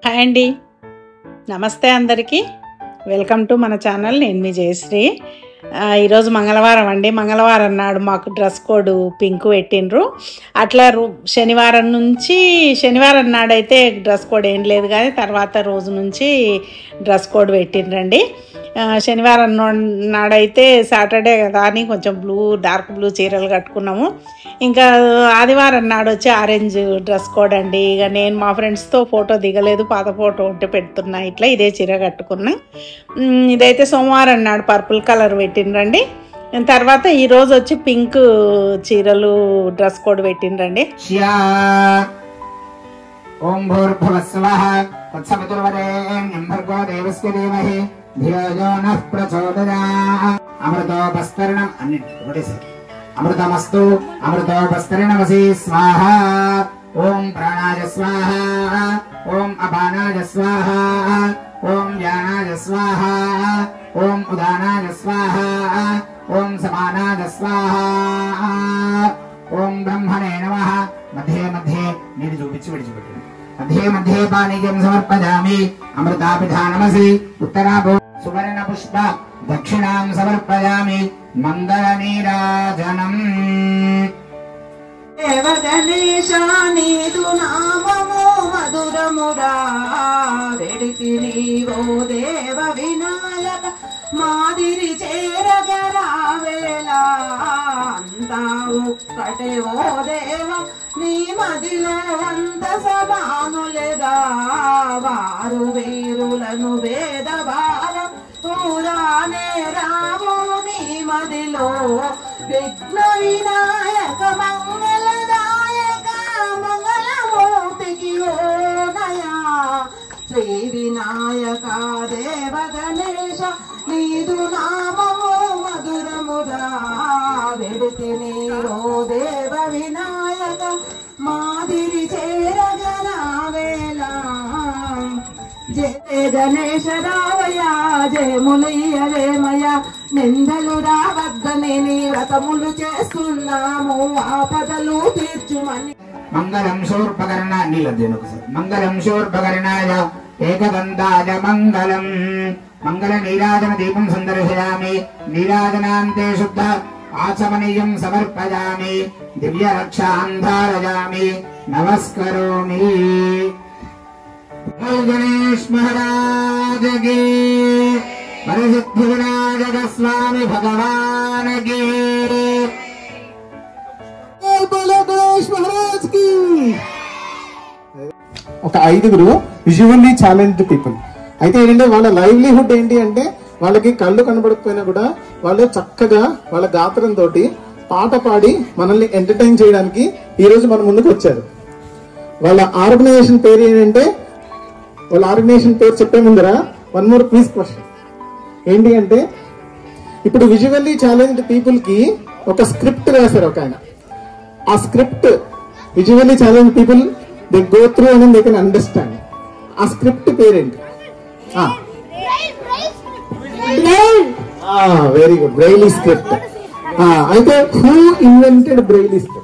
Hi అండి నమస్తే అందరికీ వెల్కమ్ టు మన ఛానల్ నేను మీ జయశ్రీ ఆ, ఈరోజు మంగళవారం అండి మంగళవారం నాడు మాకు డ్రెస్ కోడ్ పింక్ పెట్టిండ్రు అట్లా రో- శనివారం నుంచి శనివారం నాడైతే డ్రెస్ కోడ్ ఏం లేదు కానీ తర్వాత రోజు నుంచి డ్రెస్ కోడ్ పెట్టిండ్రండి ఆ, శనివారం నో- నాడైతే సాటర్డే కదా అని కొంచెం బ్లూ డార్క్ బ్లూ చీరలు కట్టుకున్నాము ఇంకా ఆదివారం నాడు వచ్చి ఆరెంజ్ డ్రెస్ కోడ్ అండి ఇక నేను మా ఫ్రెండ్స్తో ఫోటో దిగలేదు పాత ఫోటో ఉంటే పెడుతున్నా ఇట్లా ఇదే చీర కట్టుకున్నా ఉమ్, ఇదైతే సోమవారం నాడు పర్పుల్ కలర్ పెట్టిండ్రండి తర్వాత ఈరోజు వచ్చి పింక్ చీరలు డ్రెస్ కోడ్ పెట్టిండ్రండి శ్యా ఓం భూర్భువస్వః తత్సవితుర్వరేణ్యం భర్గో దేవస్య ధీమహి ధియో యో నః ప్రచోదయాత్ అమృతోపస్తరణం అన్నిటి ఒకటేసారి అమృతమస్తు అమృతోపస్తరణమసి స్వాహ ఓం ప్రాణాయ స్వాహ ఓం అపానాయ స్వాహ ఓం వ్యానాయ స్వాహ ఓం ఉదానాయ స్వాహ ఓం సమానాయ స్వాహ ఓం బ్రహ్మణే నమ మధ్యే మధ్యే నేను చూపించి విడిచిపెట్టింది మధ్యే మధ్యే పానీయం సమర్పయామి అమృతాపిధానమసి ఉత్తరాభో సువర్ణ పుష్ప దక్షిణాం సమర్పయామి మంగళ నీరాజనం దేవ గణేశ నీదు నామము మధురమురా వెడితి నీవో దేవ వినాయక మాదిరి చేరగరావేలా అంతా ఒక్కటే ఓ దేవ నీ మదిలో అంత సమానులుగా వారు వీరులను వేద భారం పురాణే రాము నీ మదిలో విఘ్న వినాయక మంగళదాయక మంగళమూర్తికి ఓ నయా శ్రీ వినాయక దేవ గణేశ నీదు నామము మధురమురా వెడితి నీరో దేవ వినాయక మాదిరి చేరగరావేలా జయ గణేశ రావయ జయములయ్య జయమయ నిందలు రావద్దని నీ వ్రతములు చేస్తున్నాము ఆపదలు తీర్చుమని మంగళం శూర్పకర్ణ నీలద్దేను ఒకసారి మంగళం శూర్పకర్ణాయ ఏకదంతాయ మంగళం మంగళ నీరాజన దీపం సందర్శయామి నీరాజనాంతే శుద్ధ ఆచమనీయం సమర్పయామి దివ్య రక్షాం ధారయామి నమస్కరోమి జై గణేష్ మహారాజ్ కి పరిసిద్ధి వినాయక స్వామి భగవాన్ కి ఒక ఐదుగురు విజువల్లీ ఛాలెంజ్డ్ పీపుల్ అయితే ఏంటంటే వాళ్ళ లైవ్లీహుడ్ ఏంటి అంటే వాళ్ళకి కళ్ళు కనబడకపోయినా కూడా వాళ్ళు చక్కగా వాళ్ళ గాత్రం తోటి పాట పాడి మనల్ని ఎంటర్టైన్ చేయడానికి ఈ రోజు మన ముందుకు వచ్చారు వాళ్ళ ఆర్గనైజేషన్ పేరు ఏంటంటే వాళ్ళ ఆర్గనైజేషన్ పేరు చెప్పే ముందర వన్ మోర్ ప్లీజ్ క్వశ్చన్ ఏంటి అంటే ఇప్పుడు విజువల్లీ ఛాలెంజ్డ్ పీపుల్ కి ఒక స్క్రిప్ట్ రాశారు ఒక ఆయన ఆ script visually challenge people they go through అని దే కెన్ అండర్స్టాండ్ ఆ స్క్రిప్ట్ పేరేంటి వెరీ గుడ్ బ్రైలీ స్క్రిప్ట్ అయితే who invented Braille script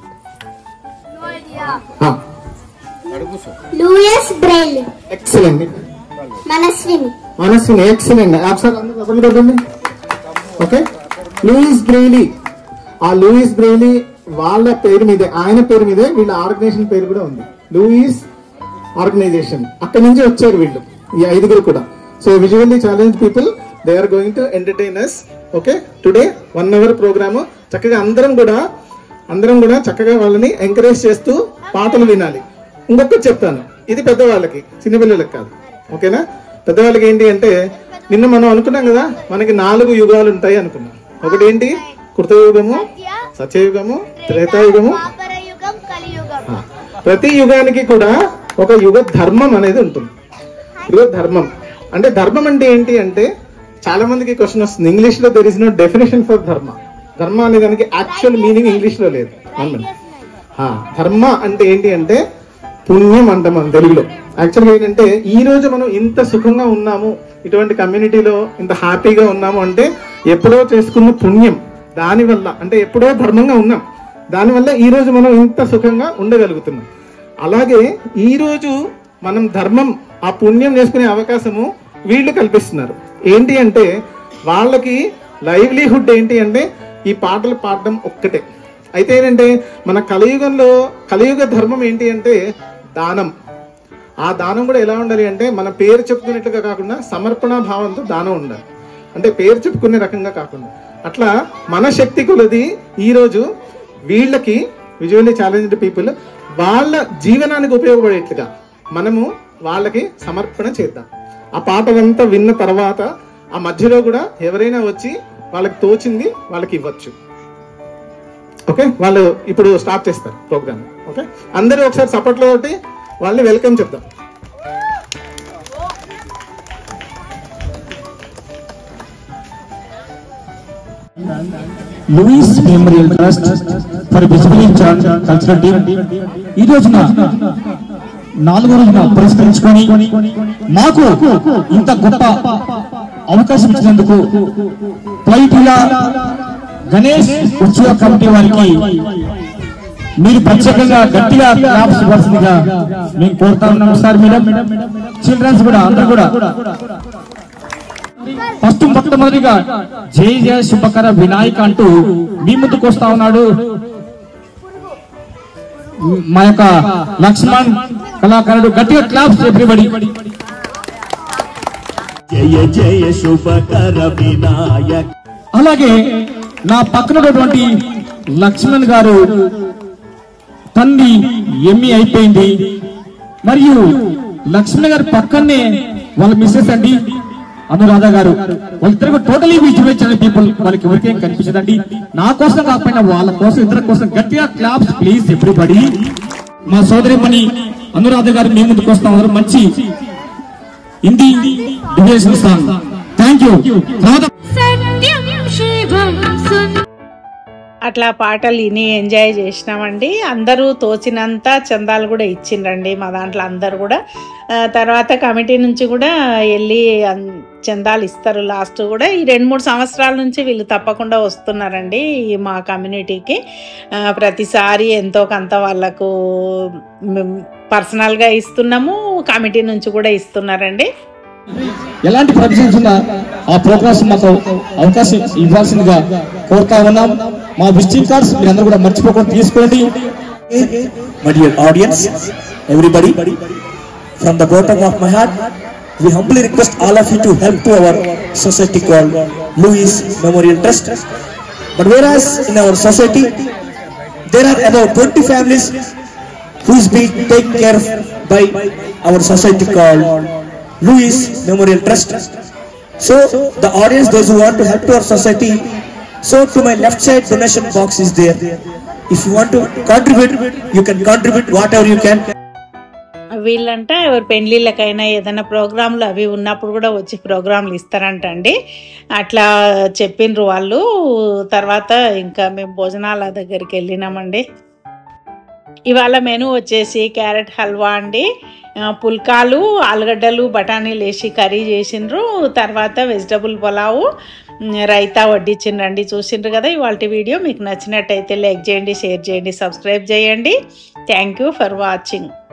Louis Braille excellent Manaswini Manaswini excellent ఒకసారి అందరూ చెప్పండి కొట్టండి ఓకే లూయిస్ బ్రెయిలీ ఆ లూయిస్ బ్రెయిలీ వాళ్ళ పేరు మీదే ఆయన పేరు మీదే వీళ్ళ ఆర్గనైజేషన్ పేరు కూడా ఉంది లూయిస్ ఆర్గనైజేషన్ అక్కడి నుంచి వచ్చారు వీళ్ళు ఈ ఐదుగురు కూడా so visually challenge people they are going to entertain us okay today one hour programme చక్కగా అందరం కూడా అందరం కూడా చక్కగా వాళ్ళని ఎంకరేజ్ చేస్తూ పాటలు వినాలి ఇంకొకటి చెప్తాను ఇది పెద్దవాళ్ళకి చిన్నపిల్లలకి కాదు ఓకేనా పెద్దవాళ్ళకి ఏంటి అంటే నిన్న మనం అనుకున్నాం కదా మనకి నాలుగు యుగాలు ఉంటాయి అనుకున్నాం ఒకటి ఏంటి కృతయుగము సత్యయుగము త్రేతాయుగము యుగం కలియుగం ఆ, ప్రతి యుగానికి కూడా ఒక యుగ ధర్మం అనేది ఉంటుంది యుగ ధర్మం అంటే ధర్మం అంటే ఏంటి అంటే చాలా మందికి క్వశ్చన్ వస్తుంది ఇంగ్లీష్ లో there is no definition for dharma dharma అనే దానికి యాక్చువల్ మీనింగ్ ఇంగ్లీష్ లో లేదు అవునండి. ఆ, ధర్మ అంటే ఏంటి అంటే పుణ్యం అంటాం మనం తెలుగులో యాక్చువల్గా ఏంటంటే ఈ రోజు మనం ఇంత సుఖంగా ఉన్నాము ఇటువంటి కమ్యూనిటీలో ఇంత హ్యాపీగా ఉన్నాము అంటే ఎప్పుడో చేసుకున్న పుణ్యం దానివల్ల అంటే ఎప్పుడో ధర్మంగా ఉన్నాం దానివల్ల ఈ రోజు మనం ఇంత సుఖంగా ఉండగలుగుతున్నాం అలాగే ఈ రోజు మనం ధర్మం ఆ పుణ్యం చేసుకునే అవకాశము వీళ్ళు కల్పిస్తున్నారు ఏంటి అంటే వాళ్ళకి లైవ్లీహుడ్ ఏంటి అంటే ఈ పాటలు పాడడం ఒక్కటే అయితే ఏంటంటే మన కలియుగంలో కలియుగ ధర్మం ఏంటి అంటే దానం ఆ దానం కూడా ఎలా ఉండాలి అంటే మన పేరు చెప్పుకునేట్లుగా కాకుండా సమర్పణ భావంతో దానం ఉండాలి అంటే పేరు చెప్పుకునే రకంగా కాకుండా అట్లా మన శక్తి కొలది ఈరోజు వీళ్ళకి విజువల్లీ ఛాలెంజ్డ్ పీపుల్ వాళ్ళ జీవనానికి ఉపయోగపడేట్లుగా మనము వాళ్ళకి సమర్పణ చేద్దాం ఆ పాటలంతా విన్న తర్వాత ఆ మధ్యలో కూడా ఎవరైనా వచ్చి వాళ్ళకి తోచింది వాళ్ళకి ఇవ్వచ్చు ఓకే వాళ్ళు ఇప్పుడు స్టార్ట్ చేస్తారు ప్రోగ్రామ్ ఓకే అందరూ ఒకసారి సపోర్ట్లో ఒకటి వాళ్ళని వెల్కమ్ చెప్దాం Louis memorial trust for visible cultural team ఈ రోజున నాలుగో రోజున పురస్కరించుకొని మాకు ఇంత గొప్ప అవకాశం ఇచ్చినందుకు ప్లైటిలా గణేష్ ఉత్సవ కమిటీ వారికి మీరు ప్రత్యేకంగా గట్టిగా క్లాప్స్ ఇవ్వాల్సిందిగా మేము కోరుతా ఉన్నాం సార్ మేడం చిల్డ్రన్స్ కూడా అందరూ కూడా ఫస్ట్ మొట్టమొదటిగా జై జయ శుభకర వినాయక అంటూ మీ ముందుకు వస్తా ఉన్నాడు మా యొక్క లక్ష్మణ్ కళాకారుడు గట్టిగా క్లాప్స్ ఎవ్రీబడి జయ జయ శుభకర వినాయక అలాగే నా పక్కన ఉన్నటువంటి లక్ష్మణ్ గారు తన్ని ఎంఈ అయిపోయింది మరియు లక్ష్మణ్ గారి పక్కనే వాళ్ళ మిస్సెస్ అండి అనురాధ గారు వాళ్ళిద్దరు టోటలీ విజువల్ పీపుల్ వాళ్ళకి ఎవరికేం కనిపించదండి నా కోసం కాకపోయినా వాళ్ళ కోసం ఇద్దరి కోసం గట్టిగా క్లాప్స్ ప్లీజ్ ఎవ్రీబడి మా సోదరిమణి అనురాధ గారు మీ ముందుకు వస్తా ఉన్నారు మంచి Hindi division song thank you తర్వాత సత్యం శివం సుందరం అట్లా పాటలు విని ఎంజాయ్ చేసినామండి అందరూ తోచినంత చందాలు కూడా ఇచ్చిండ్రండి మా దాంట్లో అందరు కూడా ఆ, తర్వాత కమిటీ నుంచి కూడా వెళ్ళి అన్- చందాలు ఇస్తారు లాస్ట్ కూడా ఈ రెండు మూడు సంవత్సరాల నుంచి వీళ్ళు తప్పకుండా వస్తున్నారండి ఈ మా కమ్యూనిటీకి ఆ, ప్రతిసారి ఎంతో కొంత వాళ్ళకు మేము పర్సనల్గా ఇస్తున్నాము కమిటీ నుంచి కూడా ఇస్తున్నారండి ఎలాంటి ప్రొవిజన్స్ ఉన్నా ఆ ప్రోగ్రామ్స్ మాకు అవకాశం ఇవ్వాల్సిందిగా కోరుతా ఉన్నాం మా విజిటింగ్ కార్డ్స్ మీరందరూ కూడా మర్చిపోకుండా తీసుకోండి My dear audience, everybody, from the bottom of my heart, we humbly request all of you to help to our society called Louis Memorial Trust. But whereas in our society, there are about 20 families who is being taken care of by our society called Louis Memorial Trust. So the audience, those who want to help to our society, so to my left side donation box is there. If you want to contribute, you can contribute whatever you can. వీళ్ళంట ఎవరి పెళ్ళిళ్ళకైనా ఏదైనా ప్రోగ్రాంలు అవి ఉన్నప్పుడు కూడా వచ్చి ప్రోగ్రాంలు ఇస్తారంట అండి అట్లా చెప్పిండ్రు వాళ్ళు తర్వాత ఇంకా మేము భోజనాల దగ్గరికి వెళ్ళినామండి ఇవాళ మెనూ వచ్చేసి క్యారెట్ హల్వా అండి ఆ, పుల్కాలు ఆలుగడ్డలు బఠానీలు వేసి కర్రీ చేసిండ్రు తర్వాత వెజిటబుల్ పులావు ఉమ్, రైతా వడ్డించిండ్రండి చూసిండ్రు కదా ఇవాళ వీడియో మీకు నచ్చినట్టయితే లైక్ చేయండి షేర్ చేయండి సబ్స్క్రైబ్ చేయండి థ్యాంక్ యూ ఫర్ వాచింగ్